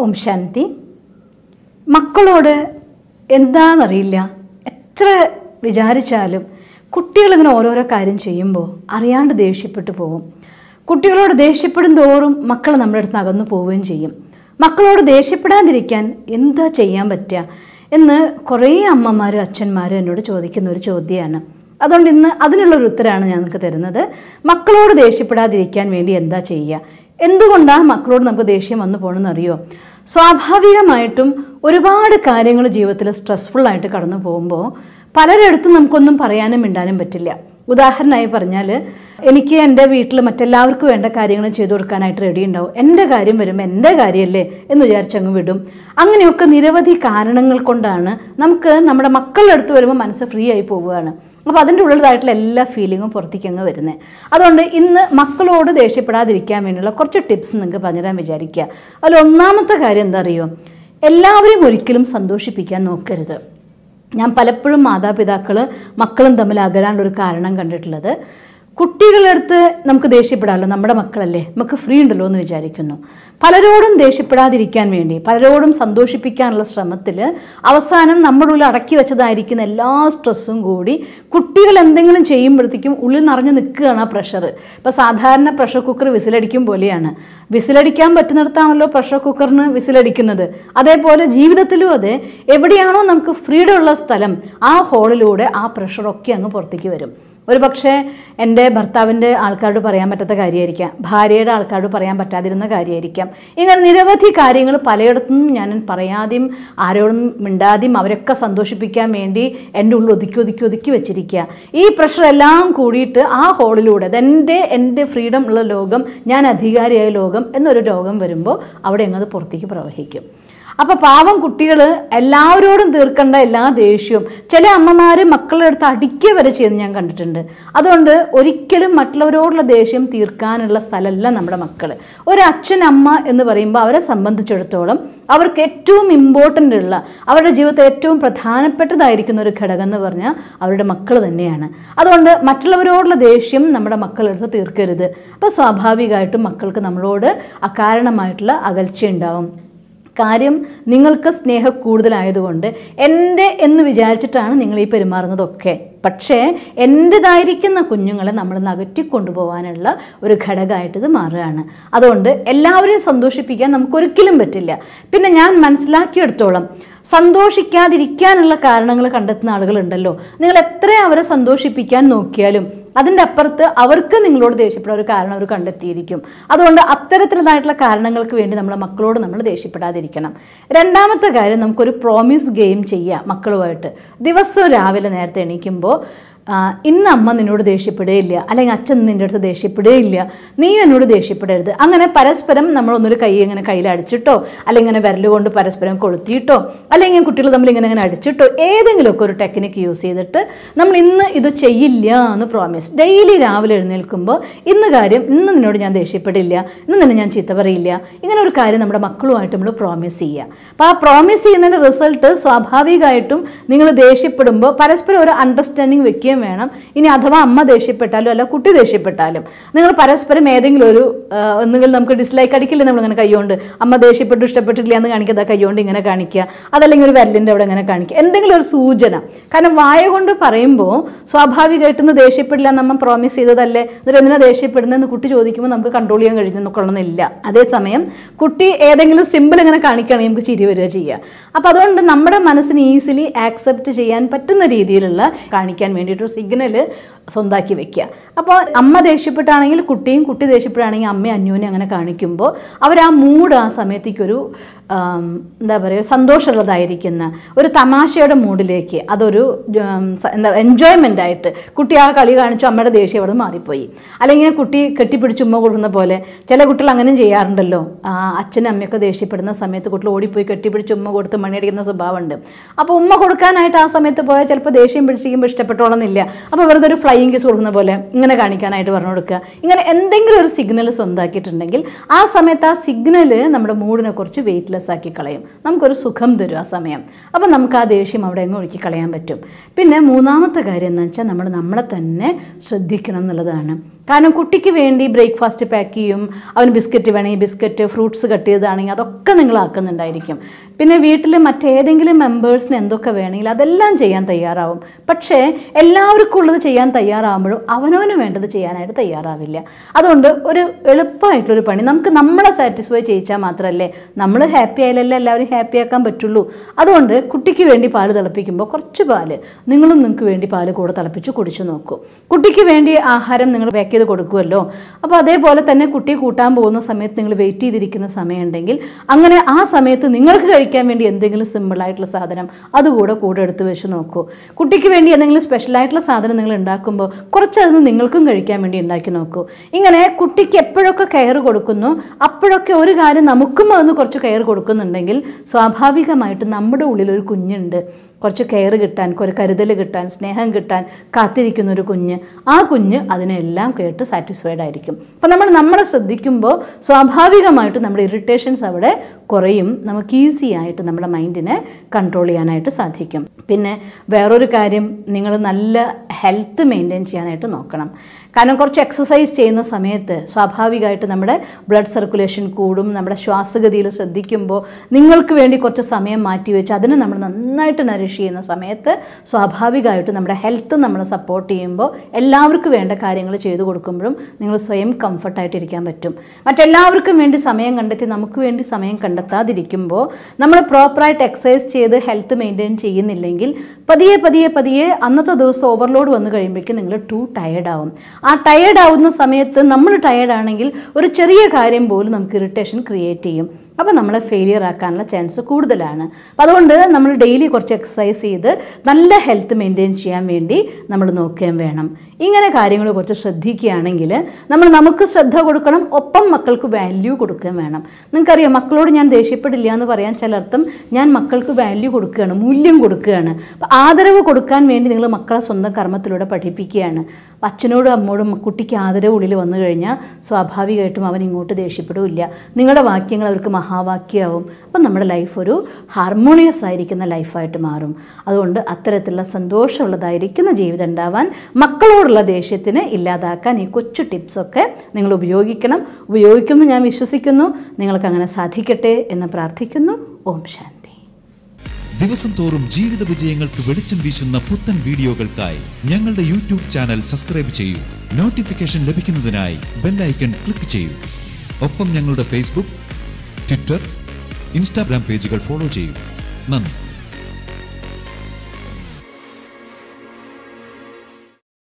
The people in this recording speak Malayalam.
ഓം ശാന്തി മക്കളോട് എന്താണെന്നറിയില്ല എത്ര വിചാരിച്ചാലും കുട്ടികളിങ്ങനെ ഓരോരോ കാര്യം ചെയ്യുമ്പോൾ അറിയാണ്ട് ദേഷ്യപ്പെട്ടു പോകും കുട്ടികളോട് ദേഷ്യപ്പെടും തോറും മക്കൾ നമ്മുടെ അടുത്ത് അകന്നു പോവുകയും ചെയ്യും മക്കളോട് ദേഷ്യപ്പെടാതിരിക്കാൻ എന്താ ചെയ്യാൻ പറ്റുക എന്ന് കുറേ അമ്മമാരും അച്ഛന്മാരും എന്നോട് ചോദിക്കുന്ന ഒരു ചോദ്യമാണ് അതുകൊണ്ട് ഇന്ന് അതിനുള്ളൊരു ഉത്തരമാണ് ഞാൻ നിങ്ങൾക്ക് തരുന്നത് മക്കളോട് ദേഷ്യപ്പെടാതിരിക്കാൻ വേണ്ടി എന്താ ചെയ്യുക എന്തുകൊണ്ടാണ് മക്കളോട് നമുക്ക് ദേഷ്യം വന്നു പോകണമെന്ന് അറിയോ സ്വാഭാവികമായിട്ടും ഒരുപാട് കാര്യങ്ങൾ ജീവിതത്തിൽ സ്ട്രെസ്ഫുൾ ആയിട്ട് കടന്നു പോകുമ്പോൾ പലരിടത്തും നമുക്കൊന്നും പറയാനും മിണ്ടാനും പറ്റില്ല ഉദാഹരണമായി പറഞ്ഞാൽ എനിക്ക് എൻ്റെ വീട്ടിൽ മറ്റെല്ലാവർക്കും വേണ്ട കാര്യങ്ങൾ ചെയ്തു കൊടുക്കാനായിട്ട് റെഡി ഉണ്ടാവും എൻ്റെ കാര്യം വരുമ്പോൾ എൻ്റെ കാര്യമല്ലേ എന്ന് വിചാരിച്ചങ്ങ് വിടും അങ്ങനെയൊക്കെ നിരവധി കാരണങ്ങൾ കൊണ്ടാണ് നമുക്ക് നമ്മുടെ മക്കളുടെ അടുത്ത് വരുമ്പോൾ മനസ്സ് ഫ്രീ ആയി പോവുകയാണ് അപ്പോൾ അതിൻ്റെ ഉള്ളിലായിട്ടുള്ള എല്ലാ ഫീലിങ്ങും പുറത്തേക്ക് അങ്ങ് വരുന്നത് അതുകൊണ്ട് ഇന്ന് മക്കളോട് ദേഷ്യപ്പെടാതിരിക്കാൻ വേണ്ടിയുള്ള കുറച്ച് ടിപ്സ് നിങ്ങൾക്ക് പറഞ്ഞുതരാൻ വിചാരിക്കുക അതിൽ ഒന്നാമത്തെ കാര്യം എന്താ അറിയോ എല്ലാവരെയും ഒരിക്കലും സന്തോഷിപ്പിക്കാൻ നോക്കരുത് ഞാൻ പലപ്പോഴും മാതാപിതാക്കൾ മക്കളും തമ്മിൽ അകലാനുള്ള ഒരു കാരണം കണ്ടിട്ടുള്ളത് കുട്ടികളുടെ അടുത്ത് നമുക്ക് ദേഷ്യപ്പെടാമല്ലോ നമ്മുടെ മക്കളല്ലേ നമുക്ക് ഫ്രീ ഉണ്ടല്ലോ എന്ന് വിചാരിക്കുന്നു പലരോടും ദേഷ്യപ്പെടാതിരിക്കാൻ വേണ്ടി പലരോടും സന്തോഷിപ്പിക്കാനുള്ള ശ്രമത്തിൽ അവസാനം നമ്മുടെ ഉള്ളിൽ അടക്കി വെച്ചതായിരിക്കുന്ന എല്ലാ സ്ട്രെസ്സും കൂടി കുട്ടികൾ എന്തെങ്കിലും ചെയ്യുമ്പോഴത്തേക്കും ഉള്ളിൽ നിറഞ്ഞു നിൽക്കുകയാണ് ആ പ്രഷർ ഇപ്പോൾ സാധാരണ പ്രഷർ കുക്കർ വിസിലടിക്കും പോലെയാണ് വിസിലടിക്കാൻ പറ്റുന്നിടത്താണല്ലോ പ്രഷർ കുക്കറിന് വിസിലടിക്കുന്നത് അതേപോലെ ജീവിതത്തിലും അതെ എവിടെയാണോ നമുക്ക് ഫ്രീഡം ഉള്ള സ്ഥലം ആ ഹോളിലൂടെ ആ പ്രഷറൊക്കെ അങ്ങ് പുറത്തേക്ക് വരും ഒരു പക്ഷേ എൻ്റെ ഭർത്താവിൻ്റെ ആൾക്കാരോട് പറയാൻ പറ്റാത്ത കാര്യമായിരിക്കാം ഭാര്യയുടെ ആൾക്കാരോട് പറയാൻ പറ്റാതിരുന്ന കാര്യമായിരിക്കാം ഇങ്ങനെ നിരവധി കാര്യങ്ങൾ പലയിടത്തും ഞാൻ പറയാതെയും ആരോടും മിണ്ടാതെയും അവരൊക്കെ സന്തോഷിപ്പിക്കാൻ വേണ്ടി എൻ്റെ ഉള്ളിൽ ഒതുക്കി ഒതുക്കി ഒതുക്കി വെച്ചിരിക്കുക ഈ പ്രഷർ എല്ലാം കൂടിയിട്ട് ആ ഹോളിലൂടെ അതെൻ്റെ എൻ്റെ ഫ്രീഡം ഉള്ള ലോകം ഞാൻ അധികാരിയായ ലോകം എന്നൊരു രോഗം വരുമ്പോൾ അവിടെ എങ്ങത് പുറത്തേക്ക് പ്രവഹിക്കും അപ്പോൾ പാവം കുട്ടികൾ എല്ലാവരോടും തീർക്കേണ്ട എല്ലാ ദേഷ്യവും ചില അമ്മമാർ മക്കളുടെ അടുത്ത് അടിക്കുക വരെ ചെയ്യുന്നത് ഞാൻ കണ്ടിട്ടുണ്ട് അതുകൊണ്ട് ഒരിക്കലും മറ്റുള്ളവരോടുള്ള ദേഷ്യം തീർക്കാനുള്ള സ്ഥലമല്ല നമ്മുടെ മക്കൾ ഒരു അച്ഛൻ അമ്മ എന്ന് പറയുമ്പോൾ അവരെ സംബന്ധിച്ചിടത്തോളം അവർക്ക് ഏറ്റവും ഇമ്പോർട്ടൻ്റ് ഉള്ള അവരുടെ ജീവിതത്തിൽ ഏറ്റവും പ്രധാനപ്പെട്ടതായിരിക്കുന്ന ഒരു ഘടകം എന്ന് പറഞ്ഞാൽ അവരുടെ മക്കൾ തന്നെയാണ് അതുകൊണ്ട് മറ്റുള്ളവരോടുള്ള ദേഷ്യം നമ്മുടെ മക്കളെടുത്ത് തീർക്കരുത് അപ്പോൾ സ്വാഭാവികമായിട്ടും മക്കൾക്ക് നമ്മളോട് അകാരണമായിട്ടുള്ള അകൽച്ച ഉണ്ടാവും കാര്യം നിങ്ങൾക്ക് സ്നേഹം കൂടുതലായതുകൊണ്ട് എൻ്റെ എന്ന് വിചാരിച്ചിട്ടാണ് നിങ്ങൾ ഈ പെരുമാറുന്നതൊക്കെ പക്ഷേ എൻ്റെതായിരിക്കുന്ന കുഞ്ഞുങ്ങളെ നമ്മൾ നകറ്റി കൊണ്ടുപോകാനുള്ള ഒരു ഘടകമായിട്ട് ഇത് മാറുകയാണ് അതുകൊണ്ട് എല്ലാവരെയും സന്തോഷിപ്പിക്കാൻ നമുക്ക് ഒരിക്കലും പറ്റില്ല പിന്നെ ഞാൻ മനസ്സിലാക്കിയെടുത്തോളം സന്തോഷിക്കാതിരിക്കാനുള്ള കാരണങ്ങൾ കണ്ടെത്തുന്ന ആളുകളുണ്ടല്ലോ നിങ്ങൾ എത്ര അവരെ സന്തോഷിപ്പിക്കാൻ നോക്കിയാലും അതിൻ്റെ അപ്പുറത്ത് അവർക്ക് നിങ്ങളോട് ദേഷ്യപ്പെടാൻ ഒരു കാരണം അവർ കണ്ടെത്തിയിരിക്കും അതുകൊണ്ട് അത്തരത്തിലുള്ളതായിട്ടുള്ള കാരണങ്ങൾക്ക് വേണ്ടി നമ്മളെ മക്കളോട് നമ്മൾ ദേഷ്യപ്പെടാതിരിക്കണം രണ്ടാമത്തെ കാര്യം നമുക്കൊരു പ്രോമിസ് ഗെയിം ചെയ്യാം മക്കളുമായിട്ട് ദിവസവും രാവിലെ നേരത്തെ എണീക്കുമ്പോൾ ആ, ഇന്ന് അമ്മ നിന്നോട് ദേഷ്യപ്പെടുകയില്ല അല്ലെങ്കിൽ അച്ഛൻ നിൻ്റെ അടുത്ത് ദേഷ്യപ്പെടുകയില്ല നീ എന്നോട് ദേഷ്യപ്പെടരുത് അങ്ങനെ പരസ്പരം നമ്മളൊന്നൊരു കൈ ഇങ്ങനെ കയ്യിൽ അടിച്ചിട്ടോ അല്ലെങ്കിൽ ഇങ്ങനെ വിരൽ കൊണ്ട് പരസ്പരം കൊളുത്തിയിട്ടോ അല്ലെങ്കിൽ കുട്ടികൾ തമ്മിൽ ഇങ്ങനെ ഇങ്ങനെ അടിച്ചിട്ടോ ഏതെങ്കിലുമൊക്കെ ഒരു ടെക്നിക്ക് യൂസ് ചെയ്തിട്ട് നമ്മൾ ഇന്ന് ഇത് ചെയ്യില്ല എന്ന് പ്രോമിസ് ഡെയിലി രാവിലെ എഴുന്നേൽക്കുമ്പോൾ ഇന്ന് കാര്യം ഇന്ന് നിന്നോട് ഞാൻ ദേഷ്യപ്പെടില്ല ഇന്ന് നിന്നെ ഞാൻ ചീത്ത പറയില്ല ഇങ്ങനെ ഒരു കാര്യം നമ്മുടെ മക്കളുമായിട്ട് നമ്മൾ പ്രോമിസ് ചെയ്യുക അപ്പോൾ ആ പ്രോമിസ് ചെയ്യുന്നതിൻ്റെ റിസൾട്ട് സ്വാഭാവികമായിട്ടും നിങ്ങൾ ദേഷ്യപ്പെടുമ്പോൾ പരസ്പരം ഒരു അണ്ടർസ്റ്റാൻഡിങ് വെക്കുകയും വേണം ഇനി അഥവാ അമ്മ ദേഷ്യപ്പെട്ടാലും അല്ല കുട്ടി ദേഷ്യപ്പെട്ടാലും നിങ്ങൾ പരസ്പരം ഏതെങ്കിലും ഒരു ആ, ഒന്നുകിൽ നമുക്ക് ഡിസ്ലൈക്ക് അടിക്കില്ല നമ്മളിങ്ങനെ കൈകൊണ്ട് അമ്മ ദേഷ്യപ്പെട്ടു ഇഷ്ടപ്പെട്ടിട്ടില്ല എന്ന് കാണിക്കുക കൈകൊണ്ട് ഇങ്ങനെ കാണിക്കുക അതല്ലെങ്കിൽ ഒരു വിരലിൻ്റെ അവിടെ ഇങ്ങനെ കാണിക്കുക എന്തെങ്കിലും ഒരു സൂചന കാരണം വായ കൊണ്ട് പറയുമ്പോൾ സ്വാഭാവികമായിട്ടും ഇന്ന് ദേഷ്യപ്പെടില്ല എന്ന് അമ്മ പ്രോമിസ് ചെയ്തതല്ലേ എന്നിട്ട് എന്തിനാ ദേഷ്യപ്പെടുന്നതെന്ന് കുട്ടി ചോദിക്കുമ്പോൾ നമുക്ക് കൺട്രോൾ ചെയ്യാൻ കഴിഞ്ഞെന്നൊക്കൊള്ളണമെന്നില്ല അതേസമയം കുട്ടി ഏതെങ്കിലും സിമ്പിൾ ഇങ്ങനെ കാണിക്കുകയാണെങ്കിൽ നമുക്ക് ചിരി വരിക ചെയ്യുക അപ്പോൾ അതുകൊണ്ട് നമ്മുടെ മനസ്സിന് ഈസിലി ആക്സെപ്റ്റ് ചെയ്യാൻ പറ്റുന്ന രീതിയിലുള്ള കാണിക്കാൻ വേണ്ടിയിട്ടൊരു സിഗ്നൽ സ്വന്താക്കി വെക്കുക അപ്പോൾ അമ്മ ദേഷ്യപ്പെട്ടാണെങ്കിൽ കുട്ടിയും കുട്ടി ദേഷ്യപ്പെടുകയാണെങ്കിൽ അമ്മയും അന്യോന്യം അങ്ങനെ കാണിക്കുമ്പോൾ അവർ ആ മൂഡ് ആ സമയത്തേക്കൊരു ആം, എന്താ പറയുക സന്തോഷമുള്ളതായിരിക്കുന്ന ഒരു തമാശയുടെ മൂഡിലേക്ക് അതൊരു ഉം, സ- എന്താ എൻജോയ്മെൻ്റ് ആയിട്ട് കുട്ടി ആ കളി കാണിച്ചു അമ്മയുടെ ദേഷ്യം അവിടെ മാറിപ്പോയി അല്ലെങ്കിൽ കുട്ടി കെട്ടിപ്പിടിച്ച് ഉമ്മ കൊടുക്കുന്ന പോലെ ചില കുട്ടികൾ അങ്ങനെയും ചെയ്യാറുണ്ടല്ലോ ആ, അച്ഛനും അമ്മയൊക്കെ ദേഷ്യപ്പെടുന്ന സമയത്ത് കുട്ടികൾ ഓടിപ്പോയി കെട്ടിപ്പിടിച്ച് ഉമ്മ കൊടുത്ത് മണിയടിക്കുന്ന സ്വഭാവമുണ്ട് അപ്പോൾ ഉമ്മ കൊടുക്കാനായിട്ട് ആ സമയത്ത് പോയാൽ ചിലപ്പോൾ ദേഷ്യം പിടിച്ചിരിക്കുമ്പോൾ ഇഷ്ടപ്പെട്ടോളന്നില്ല അപ്പോൾ വെറുതെ ഒരു ഫ്ലൈയിങ് കിസ് കൊടുക്കുന്ന പോലെ ഇങ്ങനെ കാണിക്കാനായിട്ട് പറഞ്ഞു കൊടുക്കുക ഇങ്ങനെ എന്തെങ്കിലും ഒരു സിഗ്നൽ സ്വന്തമാക്കിയിട്ടുണ്ടെങ്കിൽ ആ സമയത്ത് ആ സിഗ്നൽ നമ്മുടെ മൂഡിനെ കുറച്ച് വെയിറ്റ്ലെസ് ആക്കി കളയും നമുക്കൊരു സുഖം തരും ആ സമയം അപ്പോൾ നമുക്ക് ആ ദേഷ്യം അവിടെ അങ്ങ് ഒഴുക്കി കളയാൻ പറ്റും പിന്നെ മൂന്നാമത്തെ കാര്യം എന്ന് വെച്ചാൽ നമ്മൾ നമ്മളെ തന്നെ ശ്രദ്ധിക്കണം എന്നുള്ളതാണ് കാരണം കുട്ടിക്ക് വേണ്ടി ബ്രേക്ക്ഫാസ്റ്റ് പാക്ക് ചെയ്യും അവന് ബിസ്ക്കറ്റ് വേണമെങ്കിൽ ബിസ്ക്കറ്റ് ഫ്രൂട്ട്സ് കട്ട് ചെയ്താണെങ്കിൽ അതൊക്കെ നിങ്ങൾ ആക്കുന്നുണ്ടായിരിക്കും പിന്നെ വീട്ടിൽ മറ്റേതെങ്കിലും മെമ്പേഴ്സിന് എന്തൊക്കെ വേണമെങ്കിൽ അതെല്ലാം ചെയ്യാൻ തയ്യാറാവും പക്ഷേ എല്ലാവർക്കും ഉള്ളത് ചെയ്യാൻ തയ്യാറാവുമ്പോഴും അവനവന് വേണ്ടത് ചെയ്യാനായിട്ട് തയ്യാറാവില്ല അതുകൊണ്ട് ഒരു എളുപ്പമായിട്ടൊരു പണി നമുക്ക് നമ്മളെ സാറ്റിസ്ഫൈ ചെയ്യിച്ചാൽ മാത്രമല്ലേ നമ്മൾ ഹാപ്പി ആയാലല്ലേ എല്ലാവരും ഹാപ്പി ആക്കാൻ പറ്റുള്ളൂ അതുകൊണ്ട് കുട്ടിക്ക് വേണ്ടി പാല് തിളപ്പിക്കുമ്പോൾ കുറച്ച് പാല് നിങ്ങളും നിങ്ങൾക്ക് വേണ്ടി പാല് കൂടെ തിളപ്പിച്ച് കുടിച്ചു നോക്കൂ കുട്ടിക്ക് വേണ്ടി ആഹാരം നിങ്ങൾ പാക്ക് ചെയ്ത് കൊടുക്കുമല്ലോ അപ്പോൾ അതേപോലെ തന്നെ കുട്ടി കൂട്ടാൻ പോകുന്ന സമയത്ത് നിങ്ങൾ വെയിറ്റ് ചെയ്തിരിക്കുന്ന സമയമുണ്ടെങ്കിൽ അങ്ങനെ ആ സമയത്ത് നിങ്ങൾക്ക് കഴിക്കാൻ വേണ്ടി എന്തെങ്കിലും സിമ്പിളായിട്ടുള്ള സാധനം അതുകൂടെ കൂടെ എടുത്ത് വെച്ച് നോക്കൂ കുട്ടിക്ക് വേണ്ടി എന്തെങ്കിലും സ്പെഷ്യലായിട്ടുള്ള സാധനം നിങ്ങൾ ഉണ്ടാക്കുമ്പോൾ കുറച്ചത് നിങ്ങൾക്കും കഴിക്കാൻ വേണ്ടി ഉണ്ടാക്കി നോക്കൂ ഇങ്ങനെ കുട്ടിക്ക് എപ്പോഴൊക്കെ കെയർ കൊടുക്കുന്നു അപ്പോഴൊക്കെ ഒരു കാര്യം നമുക്കും അതൊന്ന് കുറച്ച് കെയർ കൊടുക്കുന്നുണ്ടെങ്കിൽ സ്വാഭാവികമായിട്ടും നമ്മുടെ ഉള്ളിൽ ഒരു കുഞ്ഞുണ്ട് കുറച്ച് കെയർ കിട്ടാൻ ഒരു കരുതൽ കിട്ടാൻ സ്നേഹം കിട്ടാൻ കാത്തിരിക്കുന്ന ഒരു കുഞ്ഞ് ആ കുഞ്ഞ് അതിനെല്ലാം കേട്ട് സാറ്റിസ്ഫൈഡ് ആയിരിക്കും അപ്പം നമ്മൾ നമ്മളെ ശ്രദ്ധിക്കുമ്പോൾ സ്വാഭാവികമായിട്ടും നമ്മുടെ ഇറിറ്റേഷൻസ് അവിടെ കുറയും നമുക്ക് ഈസി ആയിട്ട് നമ്മുടെ മൈൻഡിനെ കൺട്രോൾ ചെയ്യാനായിട്ട് സാധിക്കും പിന്നെ വേറൊരു കാര്യം നിങ്ങൾ നല്ല ഹെൽത്ത് മെയിൻറ്റെയിൻ ചെയ്യാനായിട്ട് നോക്കണം കാരണം കുറച്ച് എക്സസൈസ് ചെയ്യുന്ന സമയത്ത് സ്വാഭാവികമായിട്ട് നമ്മുടെ ബ്ലഡ് സർക്കുലേഷൻ കൂടും നമ്മുടെ ശ്വാസഗതിയിൽ ശ്രദ്ധിക്കുമ്പോൾ നിങ്ങൾക്ക് വേണ്ടി കുറച്ച് സമയം മാറ്റി വെച്ച് അതിനെ നമ്മൾ നന്നായിട്ട് നരിഷ് ചെയ്യുന്ന സമയത്ത് സ്വാഭാവികമായിട്ടും നമ്മുടെ ഹെൽത്ത് നമ്മൾ സപ്പോർട്ട് ചെയ്യുമ്പോൾ എല്ലാവർക്കും വേണ്ട കാര്യങ്ങൾ ചെയ്തു കൊടുക്കുമ്പോഴും നിങ്ങൾ സ്വയം കംഫർട്ടായിട്ടിരിക്കാൻ പറ്റും മറ്റെല്ലാവർക്കും വേണ്ടി സമയം കണ്ടെത്തി നമുക്ക് വേണ്ടി സമയം കണ്ടെത്താതിരിക്കുമ്പോൾ നമ്മൾ പ്രോപ്പറായിട്ട് എക്സസൈസ് ചെയ്ത് ഹെൽത്ത് മെയിൻറ്റെയിൻ ചെയ്യുന്നില്ലെങ്കിൽ പതിയെ പതിയെ പതിയെ അന്നത്തെ ദിവസം ഓവർലോഡ് വന്നു കഴിയുമ്പോഴേക്കും നിങ്ങൾ ടു ടയേർഡ് ആവും ആ ടയേർഡ് ആവുന്ന സമയത്ത് നമ്മൾ ടയേർഡ് ആണെങ്കിൽ ഒരു ചെറിയ കാര്യം പോലും നമുക്ക് ഇറിറ്റേഷൻ ക്രിയേറ്റ് ചെയ്യും അപ്പോൾ നമ്മളെ ഫെയിലിയർ ആക്കാനുള്ള ചാൻസ് കൂടുതലാണ് അപ്പോൾ അതുകൊണ്ട് നമ്മൾ ഡെയിലി കുറച്ച് എക്സസൈസ് ചെയ്ത് നല്ല ഹെൽത്ത് മെയിൻറ്റെയിൻ ചെയ്യാൻ വേണ്ടി നമ്മൾ നോക്കുകയും വേണം ഇങ്ങനെ കാര്യങ്ങൾ കുറച്ച് ശ്രദ്ധിക്കുകയാണെങ്കിൽ നമ്മൾ നമുക്ക് ശ്രദ്ധ കൊടുക്കണം ഒപ്പം മക്കൾക്ക് വാല്യൂ കൊടുക്കുകയും വേണം നിങ്ങൾക്കറിയാം മക്കളോട് ഞാൻ ദേഷ്യപ്പെടില്ല എന്ന് പറയാൻ ചിലർത്ഥം ഞാൻ മക്കൾക്ക് വാല്യൂ കൊടുക്കുകയാണ് മൂല്യം കൊടുക്കുകയാണ് അപ്പോൾ ആദരവ് കൊടുക്കാൻ വേണ്ടി നിങ്ങൾ മക്കളെ സ്വന്തം കർമ്മത്തിലൂടെ പഠിപ്പിക്കുകയാണ് അപ്പോൾ അച്ഛനോടും അമ്മോടും കുട്ടിക്ക് ആദരവ് ഉള്ളിൽ വന്നു കഴിഞ്ഞാൽ സ്വാഭാവികമായിട്ടും അവൻ ഇങ്ങോട്ട് ദേഷ്യപ്പെടില്ല നിങ്ങളുടെ വാക്യങ്ങൾ അവർക്ക് മഹാവാക്യമാവും അപ്പം നമ്മുടെ ലൈഫ് ഒരു ഹാർമോണിയസ് ആയിരിക്കുന്ന ലൈഫായിട്ട് മാറും അതുകൊണ്ട് അത്തരത്തിലുള്ള സന്തോഷമുള്ളതായിരിക്കുന്ന ജീവിതം ഉണ്ടാവാൻ മക്കളോടുള്ള ദേഷ്യത്തിന് ഇല്ലാതാക്കാൻ ഈ കൊച്ചു ടിപ്സൊക്കെ നിങ്ങൾ ഉപയോഗിക്കണം ഉപയോഗിക്കുമെന്ന് ഞാൻ വിശ്വസിക്കുന്നു നിങ്ങൾക്ക് അങ്ങനെ സാധിക്കട്ടെ എന്ന് പ്രാർത്ഥിക്കുന്നു ഓം ശാന്തി ദിവസം തോറും ജീവിത വിജയങ്ങൾക്ക് വെളിച്ചം വീശുന്ന പുത്തൻ വീഡിയോകൾക്കായി ഞങ്ങളുടെ യൂട്യൂബ് ചാനൽ സബ്സ്ക്രൈബ് ചെയ്യൂ നോട്ടിഫിക്കേഷൻ ലഭിക്കുന്നതിനായി ബെല്ലൈക്കൺ ക്ലിക്ക് ചെയ്യൂ ഒപ്പം ഞങ്ങളുടെ ഫേസ്ബുക്ക് ട്വിറ്റർ ഇൻസ്റ്റാഗ്രാം പേജുകൾ ഫോളോ ചെയ്യൂ നന്ദി